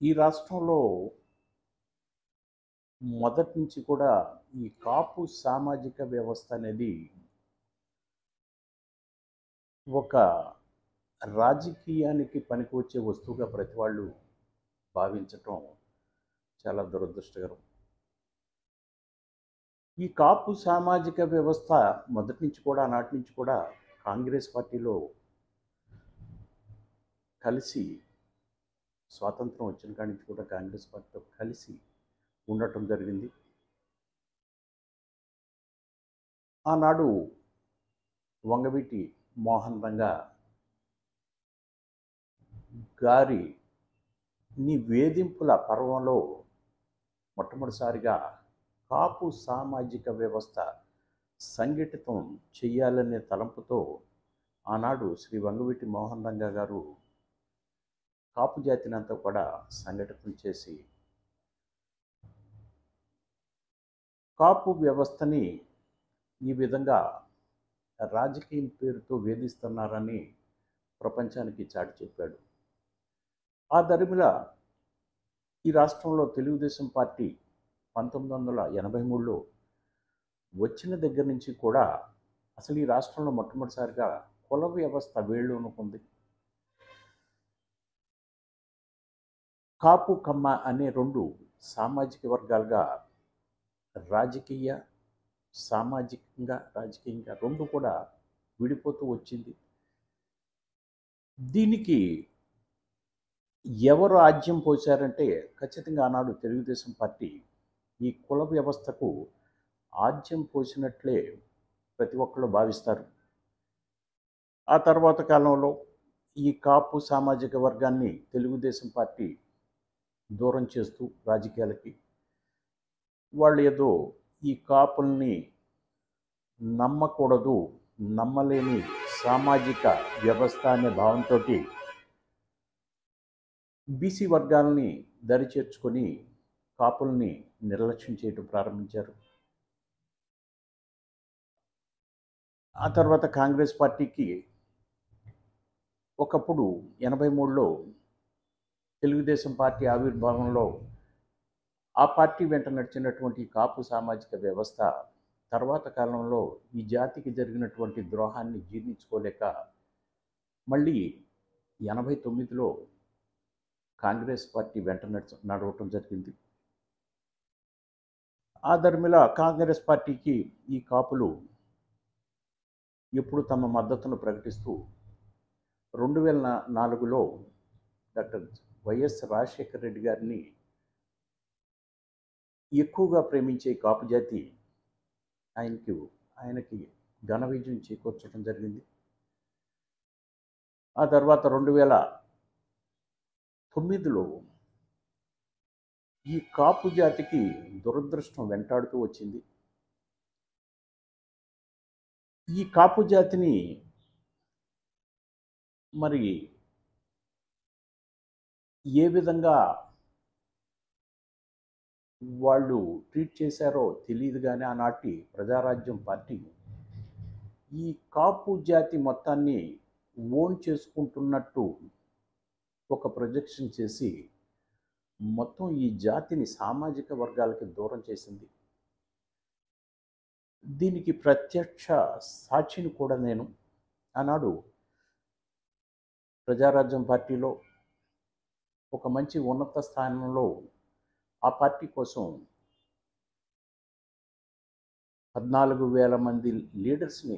ఈ రాష్ట్రంలో మొదటి నుంచి కూడా ఈ కాపు సామాజిక వ్యవస్థ అనేది ఒక రాజకీయానికి పనికొచ్చే వస్తువుగా ప్రతి వాళ్ళు భావించటం చాలా దురదృష్టకరం ఈ కాపు సామాజిక వ్యవస్థ మొదటి నుంచి కూడా నాటి నుంచి కూడా కాంగ్రెస్ పార్టీలో కలిసి స్వాతంత్రం వచ్చిన కాడి నుంచి కూడా కాంగ్రెస్ పార్టీతో కలిసి ఉండటం జరిగింది ఆనాడు వంగవీటి మోహన్ రంగా గారి నీ వేధింపుల పర్వంలో మొట్టమొదటిసారిగా కాపు సామాజిక వ్యవస్థ సంఘటితం చేయాలనే తలంపుతో ఆనాడు శ్రీ వంగవీటి మోహన్ రంగా గారు కాపు జాతిని అంతా కూడా సంఘటితం చేసి కాపు వ్యవస్థని ఈ విధంగా రాజకీయం పేరుతో వేధిస్తున్నారని ప్రపంచానికి చాటి చెప్పాడు ఆ దరిమిల ఈ రాష్ట్రంలో తెలుగుదేశం పార్టీ పంతొమ్మిది వందల ఎనభై మూడులో వచ్చిన దగ్గర నుంచి కూడా అసలు ఈ రాష్ట్రంలో మొట్టమొదటిసారిగా కుల వ్యవస్థ వేళ్ళూనుకుంది కాపు కమ్మ అనే రెండు సామాజిక వర్గాలుగా రాజకీయ సామాజికంగా రాజకీయంగా రెండు కూడా విడిపోతూ వచ్చింది దీనికి ఎవరు ఆజ్యం పోశారంటే ఖచ్చితంగా ఆనాడు తెలుగుదేశం పార్టీ ఈ కుల వ్యవస్థకు ఆజ్యం పోసినట్లే ప్రతి ఒక్కళ్ళు భావిస్తారు ఆ తర్వాత కాలంలో ఈ కాపు సామాజిక వర్గాన్ని తెలుగుదేశం పార్టీ దూరం చేస్తూ రాజకీయాలకి వాళ్ళు ఏదో ఈ కాపుల్ని నమ్మకూడదు నమ్మలేని సామాజిక వ్యవస్థ అనే భావంతో బీసీ వర్గాల్ని దరి చేర్చుకొని కాపుల్ని నిర్లక్ష్యం చేయటం ప్రారంభించారు ఆ తర్వాత కాంగ్రెస్ పార్టీకి ఒకప్పుడు ఎనభై మూడులో తెలుగుదేశం పార్టీ ఆవిర్భావంలో ఆ పార్టీ వెంట నడిచినటువంటి కాపు సామాజిక వ్యవస్థ తర్వాత కాలంలో ఈ జాతికి జరిగినటువంటి ద్రోహాన్ని జీర్ణించుకోలేక మళ్ళీ ఎనభై తొమ్మిదిలో కాంగ్రెస్ పార్టీ వెంట నడిచ నడవటం జరిగింది ఆ ధర్మిల కాంగ్రెస్ పార్టీకి ఈ కాపులు ఎప్పుడు తమ మద్దతును ప్రకటిస్తూ రెండు వేల నా- నాలుగులో డాక్టర్ వైఎస్ రాజశేఖర రెడ్డి గారిని ఎక్కువగా ప్రేమించే కాపు జాతి ఆయనకి ఆయనకి ఘన విజయం చేకూర్చడం జరిగింది ఆ తర్వాత రెండు వేల తొమ్మిదిలో ఈ కాపు జాతికి దురదృష్టం వెంటాడుతూ వచ్చింది ఈ కాపు జాతిని మరి ఏ విధంగా వాళ్ళు ట్రీట్ చేశారో తెలియదు కానీ ఆనాటి ప్రజారాజ్యం పార్టీ ఈ కాపు జాతి మొత్తాన్ని ఓన్ చేసుకుంటున్నట్టు ఒక ప్రొజెక్షన్ చేసి మొత్తం ఈ జాతిని సామాజిక వర్గాలకి దూరం చేసింది దీనికి ప్రత్యక్ష సాక్షిని కూడా నేను ఆనాడు ప్రజారాజ్యం పార్టీలో ఒక మంచి ఉన్నత స్థానంలో ఆ పార్టీ కోసం పద్నాలుగు వేల మంది లీడర్స్ని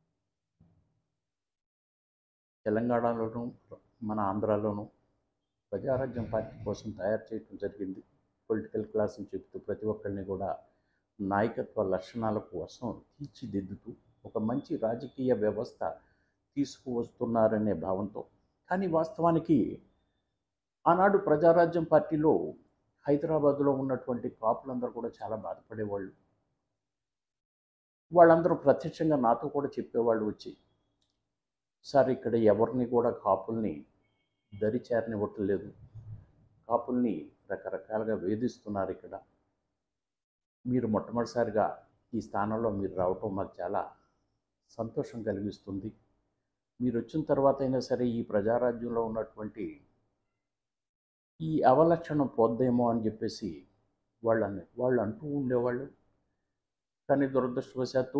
తెలంగాణలోను మన ఆంధ్రాలోను ప్రజారాజ్యం పార్టీ కోసం తయారు చేయడం జరిగింది పొలిటికల్ క్లాస్ అని చెప్తూ ప్రతి ఒక్కరిని కూడా నాయకత్వ లక్షణాల కోసం తీర్చిదిద్దుతూ ఒక మంచి రాజకీయ వ్యవస్థ తీసుకువస్తున్నారనే భావంతో కానీ వాస్తవానికి ఆనాడు ప్రజారాజ్యం పార్టీలో హైదరాబాద్లో ఉన్నటువంటి కాపులందరూ కూడా చాలా బాధపడేవాళ్ళు వాళ్ళందరూ ప్రత్యక్షంగా నాతో కూడా చెప్పేవాళ్ళు వచ్చి సార్ ఇక్కడ ఎవరిని కూడా కాపుల్ని దరి చేరనివ్వట్లేదు కాపుల్ని రకరకాలుగా వేధిస్తున్నారు ఇక్కడ మీరు మొట్టమొదటిసారిగా ఈ స్థానంలో మీరు రావటం మాకు చాలా సంతోషం కలిగిస్తుంది మీరు వచ్చిన తర్వాత అయినా సరే ఈ ప్రజారాజ్యంలో ఉన్నటువంటి ఈ అవలక్షణం పోద్దేమో అని చెప్పేసి వాళ్ళని వాళ్ళు అంటూ ఉండేవాళ్ళు కానీ దురదృష్టవశాత్తు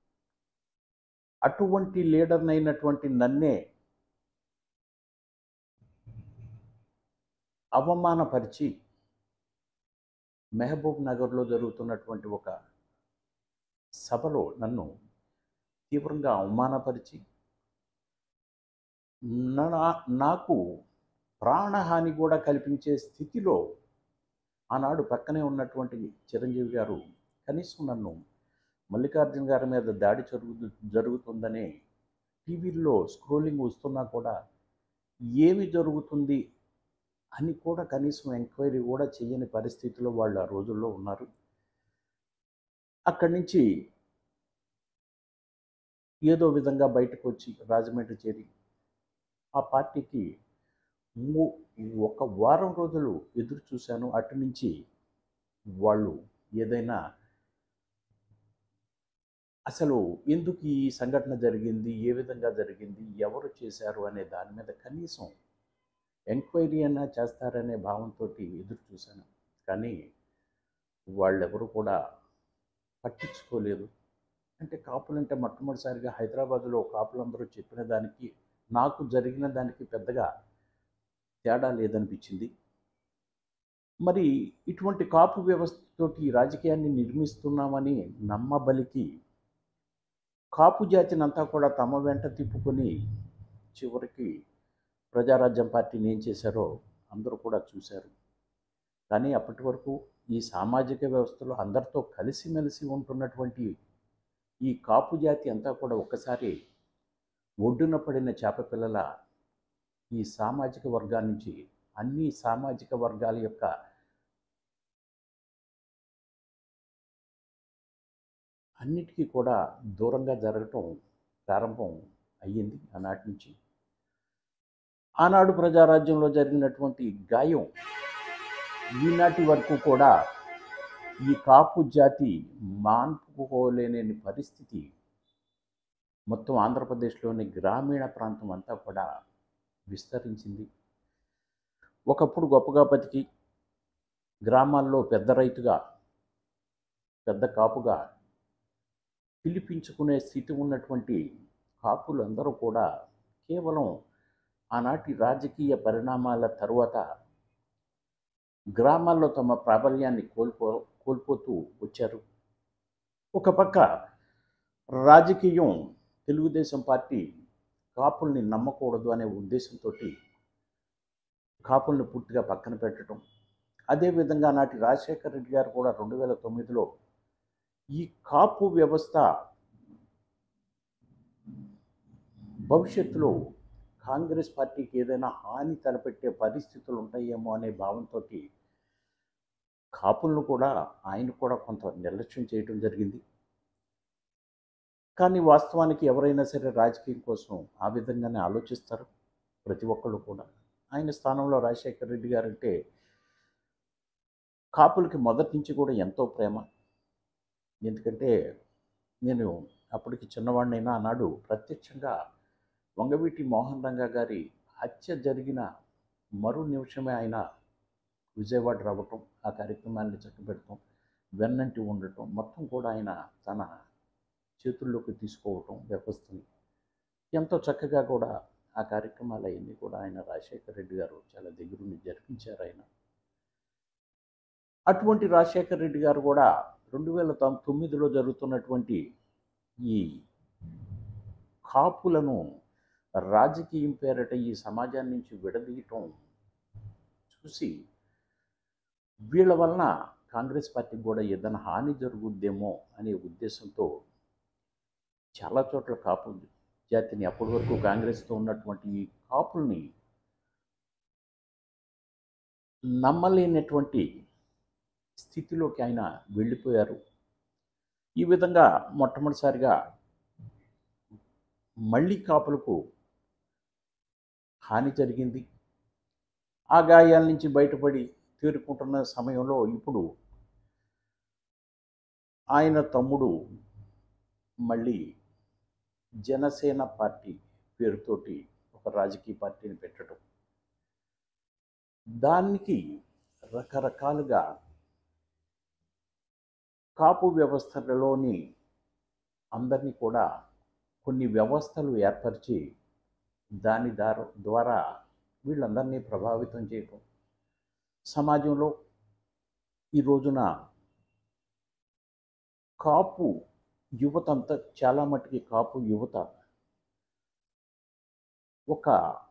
అటువంటి లీడర్ని అయినటువంటి నన్నే అవమానపరిచి మెహబూబ్ నగర్లో జరుగుతున్నటువంటి ఒక సభలో నన్ను తీవ్రంగా అవమానపరిచి నా- నాకు ప్రాణహాని కూడా కల్పించే స్థితిలో ఆనాడు పక్కనే ఉన్నటువంటి చిరంజీవి గారు కనీసం నన్ను మల్లికార్జున గారి మీద దాడి జరుగు జరుగుతుందని టీవీల్లో స్క్రోలింగ్ వస్తున్నా కూడా ఏమి జరుగుతుంది అని కూడా కనీసం ఎంక్వైరీ కూడా చేయని పరిస్థితిలో వాళ్ళు ఆ రోజుల్లో ఉన్నారు అక్కడి నుంచి ఏదో విధంగా బయటకు వచ్చి రాజమండ్రి చేరి ఆ పార్టీకి మూ- ఒక వారం రోజులు ఎదురు చూశాను అటు నుంచి వాళ్ళు ఏదైనా అసలు ఎందుకు ఈ సంఘటన జరిగింది ఏ విధంగా జరిగింది ఎవరు చేశారు అనే దాని మీద కనీసం ఎంక్వైరీ అయినా చేస్తారనే భావంతో ఎదురు చూశాను కానీ వాళ్ళెవరు కూడా పట్టించుకోలేదు అంటే కాపులంటే మొట్టమొదటిసారిగా హైదరాబాద్లో కాపులందరూ చెప్పిన దానికి నాకు జరిగిన దానికి పెద్దగా తేడా లేదనిపించింది మరి ఇటువంటి కాపు వ్యవస్థతోటి ఈ రాజకీయాన్ని నిర్మిస్తున్నామని నమ్మబలికి కాపు జాతినంతా కూడా తమ వెంట తిప్పుకొని చివరికి ప్రజారాజ్యం పార్టీని ఏం చేశారో అందరూ కూడా చూశారు కానీ అప్పటి వరకు ఈ సామాజిక వ్యవస్థలో అందరితో కలిసిమెలిసి ఉంటున్నటువంటి ఈ కాపు జాతి అంతా కూడా ఒక్కసారి ఒడ్డున పడిన చేప పిల్లల ఈ సామాజిక వర్గాల నుంచి అన్ని సామాజిక వర్గాల యొక్క అన్నిటికీ కూడా దూరంగా జరగటం ప్రారంభం అయ్యింది ఆనాటి నుంచి ఆనాడు ప్రజారాజ్యంలో జరిగినటువంటి గాయం ఈనాటి వరకు కూడా ఈ కాపు జాతి మాన్పుకోలేని పరిస్థితి మొత్తం ఆంధ్రప్రదేశ్లోని గ్రామీణ ప్రాంతం అంతా కూడా విస్తరించింది ఒకప్పుడు గొప్పగా బతికి గ్రామాల్లో పెద్ద రైతుగా పెద్ద కాపుగా పిలిపించుకునే స్థితి ఉన్నటువంటి కాపులందరూ కూడా కేవలం ఆనాటి రాజకీయ పరిణామాల తరువాత గ్రామాల్లో తమ ప్రాబల్యాన్ని కోల్పో కోల్పోతూ వచ్చారు ఒక పక్క రాజకీయం తెలుగుదేశం పార్టీ కాపుల్ని నమ్మకూడదు అనే ఉద్దేశంతో కాపుల్ని పూర్తిగా పక్కన పెట్టడం అదేవిధంగా నాటి రాజశేఖర రెడ్డి గారు కూడా రెండు వేల తొమ్మిదిలో ఈ కాపు వ్యవస్థ భవిష్యత్తులో కాంగ్రెస్ పార్టీకి ఏదైనా హాని తలపెట్టే పరిస్థితులు ఉంటాయేమో అనే భావంతో కాపులను కూడా ఆయన కూడా కొంత నిర్లక్ష్యం చేయడం జరిగింది కానీ వాస్తవానికి ఎవరైనా సరే రాజకీయం కోసం ఆ విధంగానే ఆలోచిస్తారు ప్రతి ఒక్కళ్ళు కూడా ఆయన స్థానంలో రాజశేఖర రెడ్డి గారంటే కాపులకి మొదటి నుంచి కూడా ఎంతో ప్రేమ ఎందుకంటే నేను అప్పటికి చిన్నవాడినైనా ఆనాడు ప్రత్యక్షంగా వంగవీటి మోహన్ రంగా గారి హత్య జరిగిన మరు నిమిషమే ఆయన విజయవాడ రావటం ఆ కార్యక్రమాన్ని చక్కబెడటం వెన్నంటి ఉండటం మొత్తం కూడా ఆయన తన చేతుల్లోకి తీసుకోవటం వ్యవస్థని ఎంతో చక్కగా కూడా ఆ కార్యక్రమాలు అవన్నీ కూడా ఆయన రాజశేఖర రెడ్డి గారు చాలా దగ్గరుండి జరిపించారు ఆయన అటువంటి రాజశేఖర రెడ్డి గారు కూడా రెండు వేల తొమ్- తొమ్మిదిలో జరుగుతున్నటువంటి ఈ కాపులను రాజకీయం పేరట ఈ సమాజాన్ని నుంచి విడదీయటం చూసి వీళ్ళ వలన కాంగ్రెస్ పార్టీకి కూడా ఏదైనా హాని జరుగుద్దేమో అనే ఉద్దేశంతో చాలా చోట్ల కాపు జాతిని అప్పటి వరకు కాంగ్రెస్తో ఉన్నటువంటి ఈ కాపుల్ని నమ్మలేనటువంటి స్థితిలోకి ఆయన వెళ్ళిపోయారు ఈ విధంగా మొట్టమొదటిసారిగా మళ్ళీ కాపులకు హాని జరిగింది ఆ గాయాల నుంచి బయటపడి తేరుకుంటున్న సమయంలో ఇప్పుడు ఆయన తమ్ముడు మళ్ళీ జనసేన పార్టీ పేరుతోటి ఒక రాజకీయ పార్టీని పెట్టడం దానికి రకరకాలుగా కాపు వ్యవస్థలలోని అందరినీ కూడా కొన్ని వ్యవస్థలు ఏర్పరిచి దాని దార ద్వారా వీళ్ళందరినీ ప్రభావితం చేయటం సమాజంలో ఈ రోజున కాపు యువత అంతా చాలా మట్టుకి కాపు యువత ఒక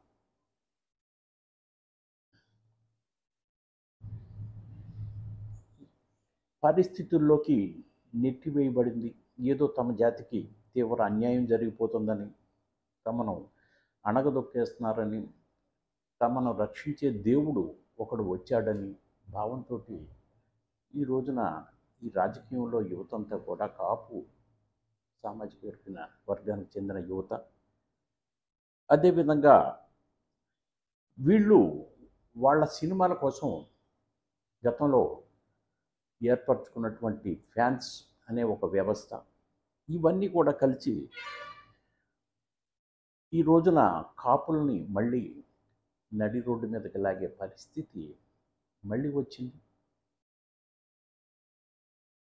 పరిస్థితుల్లోకి నెట్టివేయబడింది ఏదో తమ జాతికి తీవ్ర అన్యాయం జరిగిపోతుందని తమను అణగదొక్కేస్తున్నారని తమను రక్షించే దేవుడు ఒకడు వచ్చాడని భావంతో ఈ రోజున ఈ రాజకీయంలో యువతంతా కూడా కాపు సామాజిక వర్గన వర్గానికి చెందిన యువత అదేవిధంగా వీళ్ళు వాళ్ళ సినిమాల కోసం గతంలో ఏర్పరచుకున్నటువంటి ఫ్యాన్స్ అనే ఒక వ్యవస్థ ఇవన్నీ కూడా కలిసి ఈ రోజున కాపుల్ని మళ్ళీ నడి రోడ్డు మీదకి లాగే పరిస్థితి మళ్ళీ వచ్చింది